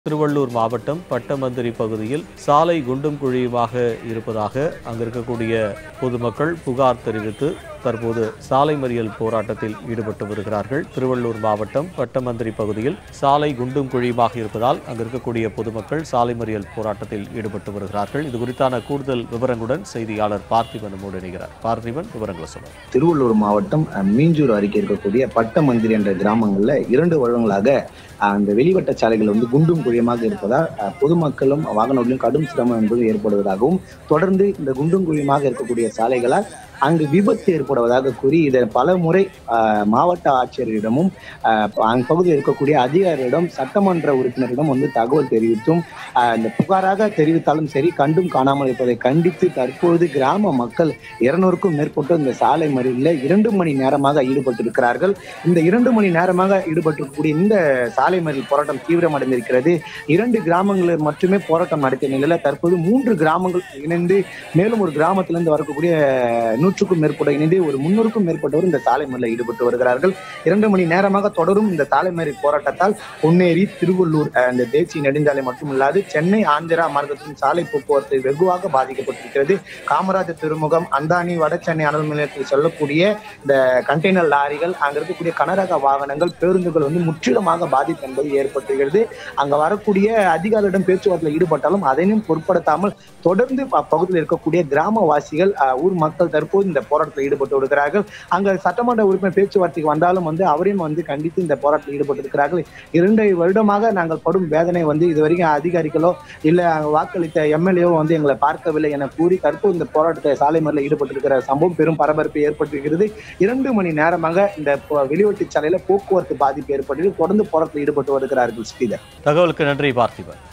திருவள்ளூர் மாவட்டம் பட்டமந்திரி பகுதியில் சாலை குண்டும் குழியுமாக இருப்பதாக அங்கு இருக்கக்கூடிய பொதுமக்கள் புகார் தெரிவித்து தற்போது சாலை மறியல் போராட்டத்தில் ஈடுபட்டு வருகிறார்கள் திருவள்ளூர் மாவட்டம் பட்டமந்திரி பகுதியில் சாலை குண்டும் குழியுமாக இருப்பதால் அங்கு இருக்கக்கூடிய பொதுமக்கள் சாலை மறியல் போராட்டத்தில் ஈடுபட்டு வருகிறார்கள் இது குறித்தான கூடுதல் விவரங்களுடன் செய்தியாளர் பார்த்திபன் நம்மோடு இணைகிறார் பார்த்திபன் விவரங்களை சொல்லுங்கள் திருவள்ளூர் மாவட்டம் அஹ், மீஞ்சூர் அருகே இருக்கக்கூடிய பட்டமந்திரி என்ற கிராமங்கள்ல இரண்டு வருடங்களாக அஹ், அந்த வெளிவட்ட சாலைகள் வந்து குண்டும் குழியமாக இருப்பதால் அஹ், பொதுமக்களும் வாகனங்களிலும் கடும் சிரமம் என்பது ஏற்படுவதாகவும் தொடர்ந்து இந்த குண்டும் குழியமாக இருக்கக்கூடிய சாலைகளால் அங்கு விபத்து ஏற்படுவதாக கூறி இதை பல முறை அஹ், மாவட்ட ஆட்சியரிடமும் அஹ், அந்த பகுதியில் இருக்கக்கூடிய அதிகாரியிடம் சட்டமன்ற உறுப்பினரிடம் வந்து தகவல் தெரிவித்தும் அஹ், இந்த புகாராக தெரிவித்தாலும் சரி கண்டும் காணாமல் இருப்பதை கண்டித்து தற்பொழுது கிராம மக்கள் இருநூறுக்கும் மேற்பட்டு இந்த சாலை மறியலில் இரண்டு மணி நேரமாக ஈடுபட்டிருக்கிறார்கள் இந்த இரண்டு மணி நேரமாக ஈடுபட்டிருக்கக்கூடிய இந்த சாலை மறியல் போராட்டம் தீவிரமடைந்திருக்கிறது இரண்டு கிராமங்களில் மட்டுமே போராட்டம் நடத்திய நிலையில தற்போது மூன்று கிராமங்கள் இணைந்து மேலும் ஒரு கிராமத்திலிருந்து வரக்கூடிய நூற்றுக்கும் மேற்பட்ட இணைந்து ஒரு முன்னூறுக்கும் மேற்பட்டவர் இந்த சாலை மறியலில் ஈடுபட்டு வருகிறார்கள் இரண்டு மணி நேரமாக தொடரும் இந்த சாலை மறியல் போராட்டத்தால் பொன்னேரி திருவள்ளூர் அஹ், இந்த தேசிய நெடுஞ்சாலை மட்டுமில்லாது சென்னை ஆந்திரா மார்க்கத்தின் சாலை போக்குவரத்து வெகுவாக பாதிக்கப்பட்டிருக்கிறது காமராஜர் திருமுகம் அந்தானி வட சென்னை அனல் நிலையத்தில் செல்லக்கூடிய இந்த கண்டெய்னர் லாரிகள் அங்க இருக்கக்கூடிய கனரக வாகனங்கள் பேருந்துகள் வந்து முற்றிலுமாக பாதிப்பு என்பது ஏற்பட்டிருக்கிறது அங்க வரக்கூடிய அதிகாரிகளிடம் பேச்சுவார்த்தையில் ஈடுபட்டாலும் அதையும் பொருட்படுத்தாமல் தொடர்ந்து அப்பகுதியில் இருக்கக்கூடிய கிராமவாசிகள் அஹ், ஊர் மக்கள் தற்போது இந்த போராட்டத்தில் ஈடுபட்டு வருகிறார்கள் அங்க சட்டமன்ற உறுப்பினர் பேச்சுவார்த்தைக்கு வந்தாலும் வந்து அவரையும் வந்து கண்டித்து இந்த போராட்டத்தில் ஈடுபட்டு இருக்கிறார்கள் இரண்டு வருடமாக நாங்கள் படும் வேதனை வந்து இதுவரைக்கும் அதிகாரிகளோ இல்ல அங்க வாக்களித்த எம்எல்ஏவோ வந்து எங்களை பார்க்கவில்லை என கூறி தற்போது இந்த போராட்டத்தை சாலை மறியலில் ஈடுபட்டிருக்கிற சம்பவம் பெரும் பரபரப்பு ஏற்பட்டிருக்கிறது இரண்டு மணி நேரமாக இந்த போ- வெளிவெட்டு சாலையில போக்குவரத்து பாதிப்பு ஏற்பட்டு தொடர்ந்து போராட்டத்தில் ஈடுபட்டு வருகிறார்கள் ஸ்ரீதர் தகவலுக்கு நன்றி பார்த்திபன்